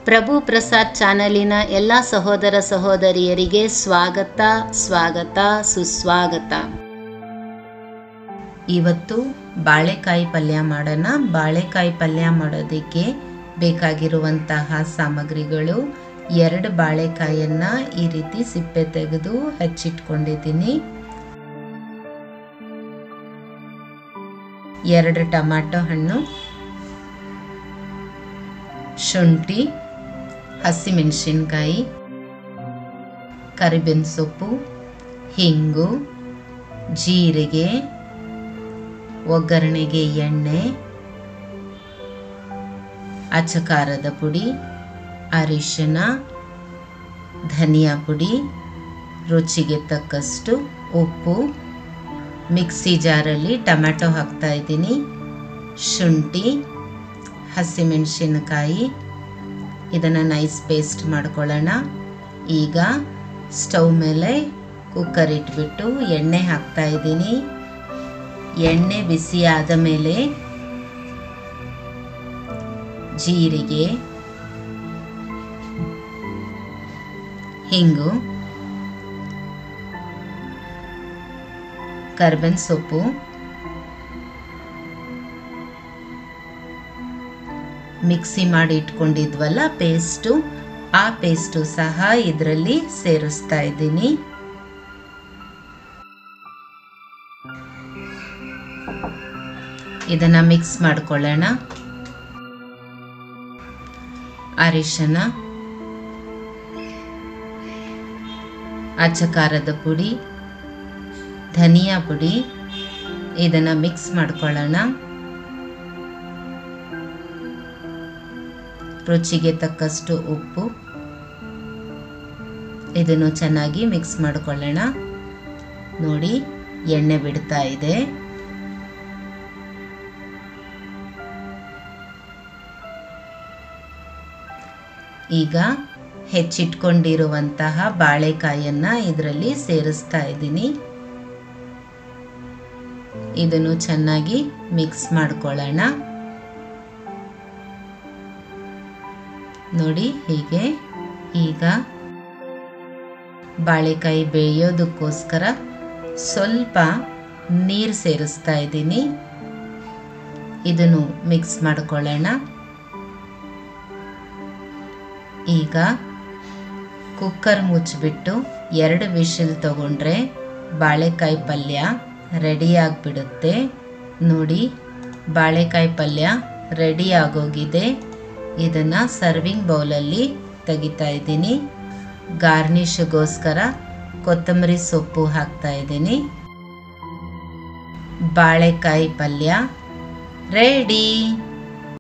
ಪ್ರಭು ಪ್ರಸಾದ್ ಚಾನಲಿನ ಎಲ್ಲ ಸಹೋದರ ಸಹೋದರಿಯರಿಗೆ ಸ್ವಾಗತ ಸ್ವಾಗತ ಸುಸ್ವಾಗತ ಇವತ್ತು ಬಾಳೆಕಾಯಿ ಪಲ್ಯ ಮಾಡೋಣ ಬಾಳೆಕಾಯಿ ಪಲ್ಯ ಮಾಡೋದಕ್ಕೆ ಬೇಕಾಗಿರುವಂತಹ ಸಾಮಗ್ರಿಗಳು ಎರಡು ಬಾಳೆಕಾಯನ್ನ ಈ ರೀತಿ ಸಿಪ್ಪೆ ತೆಗೆದು ಹಚ್ಚಿಟ್ಕೊಂಡಿದ್ದೀನಿ ಎರಡು ಟೊಮ್ಯಾಟೊ ಹಣ್ಣು ಶುಂಠಿ ಹಸಿಮೆಣಸಿನ್ಕಾಯಿ ಕರಿಬೇವಿನ ಸೊಪ್ಪು ಹಿಂಗು ಜೀರಿಗೆ ಒಗ್ಗರಣೆಗೆ ಎಣ್ಣೆ ಅಚಕಾರದ ಪುಡಿ ಅರಿಶಿನ ಧನಿಯಾ ಪುಡಿ ರುಚಿಗೆ ತಕ್ಕಷ್ಟು ಉಪ್ಪು ಮಿಕ್ಸಿ ಜಾರಲ್ಲಿ ಟೊಮ್ಯಾಟೊ ಹಾಕ್ತಾ ಇದ್ದೀನಿ ಶುಂಠಿ ಹಸಿಮೆಣಸಿನಕಾಯಿ ಇದನ್ನು ನೈಸ್ ಪೇಸ್ಟ್ ಮಾಡ್ಕೊಳ್ಳೋಣ ಈಗ ಸ್ಟವ್ ಮೇಲೆ ಕುಕ್ಕರ್ ಇಟ್ಬಿಟ್ಟು ಎಣ್ಣೆ ಹಾಕ್ತಾ ಇದ್ದೀನಿ ಎಣ್ಣೆ ಬಿಸಿ ಆದ ಮೇಲೆ ಜೀರಿಗೆ ಹಿಂಗು ಕರ್ಬೇವಿನ ಸೊಪ್ಪು ಮಿಕ್ಸಿ ಮಾಡಿ ಇಟ್ಕೊಂಡಿದ್ವಲ್ಲ ಪೇಸ್ಟು ಆ ಪೇಸ್ಟು ಸಹ ಇದರಲ್ಲಿ ಸೇರಿಸ್ತಾ ಇದ್ದೀನಿ ಇದನ್ನ ಮಿಕ್ಸ್ ಮಾಡ್ಕೊಳ್ಳೋಣ ಅರಿಶಿನ ಅಚ್ಚಕಾರದ ಪುಡಿ ಧನಿಯಾ ಪುಡಿ ಇದನ್ನ ಮಿಕ್ಸ್ ಮಾಡ್ಕೊಳ್ಳೋಣ ರುಚಿಗೆ ತಕ್ಕಷ್ಟು ಉಪ್ಪು ಇದನ್ನು ಚೆನ್ನಾಗಿ ಮಿಕ್ಸ್ ಮಾಡ್ಕೊಳ್ಳೋಣ ನೋಡಿ ಎಣ್ಣೆ ಬಿಡ್ತಾ ಇದೆ ಈಗ ಹೆಚ್ಚಿಟ್ಕೊಂಡಿರುವಂತಹ ಬಾಳೆಕಾಯನ್ನ ಇದರಲ್ಲಿ ಸೇರಿಸ್ತಾ ಇದ್ದೀನಿ ಇದನ್ನು ಚೆನ್ನಾಗಿ ಮಿಕ್ಸ್ ಮಾಡ್ಕೊಳ್ಳೋಣ ನೋಡಿ ಹೀಗೆ ಈಗ ಬಾಳೆಕಾಯಿ ಬೇಯೋದಕ್ಕೋಸ್ಕರ ಸ್ವಲ್ಪ ನೀರು ಸೇರಿಸ್ತಾ ಇದ್ದೀನಿ ಇದನ್ನು ಮಿಕ್ಸ್ ಮಾಡ್ಕೊಳ್ಳೋಣ ಈಗ ಕುಕ್ಕರ್ ಮುಚ್ಚಿಬಿಟ್ಟು ಎರಡು ವಿಷಿಲ್ ತಗೊಂಡ್ರೆ ಬಾಳೆಕಾಯಿ ಪಲ್ಯ ರೆಡಿ ಆಗಿಬಿಡುತ್ತೆ ನೋಡಿ ಬಾಳೆಕಾಯಿ ಪಲ್ಯ ರೆಡಿ ಆಗೋಗಿದೆ ಇದನ್ನು ಸರ್ವಿಂಗ್ ಬೌಲಲ್ಲಿ ತೆಗಿತಾ ಇದ್ದೀನಿ ಗಾರ್ನಿಷ್ಗೋಸ್ಕರ ಕೊತ್ತಂಬರಿ ಸೊಪ್ಪು ಹಾಕ್ತಾ ಇದ್ದೀನಿ ಬಾಳೆಕಾಯಿ ಪಲ್ಯ ರೆಡಿ